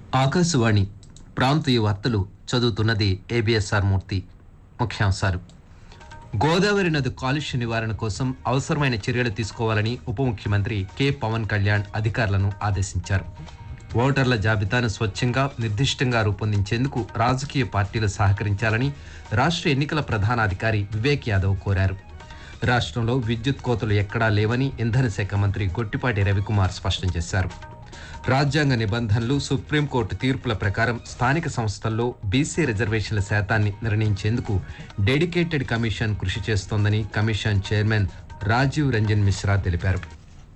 ఆకాశవాణి ప్రాంతీయ వార్తలు చదువుతున్నది ఏబిఎస్ఆర్ మూర్తి ముఖ్యాంశాలు గోదావరి నది కాలుష్య నివారణ కోసం అవసరమైన చర్యలు తీసుకోవాలని ఉప ముఖ్యమంత్రి కె పవన్ కళ్యాణ్ అధికారులను ఆదేశించారు ఓటర్ల జాబితాను స్వచ్ఛంగా నిర్దిష్టంగా రూపొందించేందుకు రాజకీయ పార్టీలు సహకరించాలని రాష్ట్ర ఎన్నికల ప్రధానాధికారి వివేక్ యాదవ్ కోరారు రాష్ట్రంలో విద్యుత్ కోతలు ఎక్కడా లేవని ఇంధన శాఖ మంత్రి గొట్టిపాటి రవికుమార్ స్పష్టం చేశారు రాజ్యాంగ నిబంధనలు సుప్రీంకోర్టు తీర్పుల ప్రకారం స్థానిక సంస్థల్లో బీసీ రిజర్వేషన్ల శాతాన్ని నిర్ణయించేందుకు డెడికేటెడ్ కమిషన్ కృషి చేస్తోందని కమిషన్ చైర్మన్ రాజీవ్ రంజన్ మిశ్రా తెలిపారు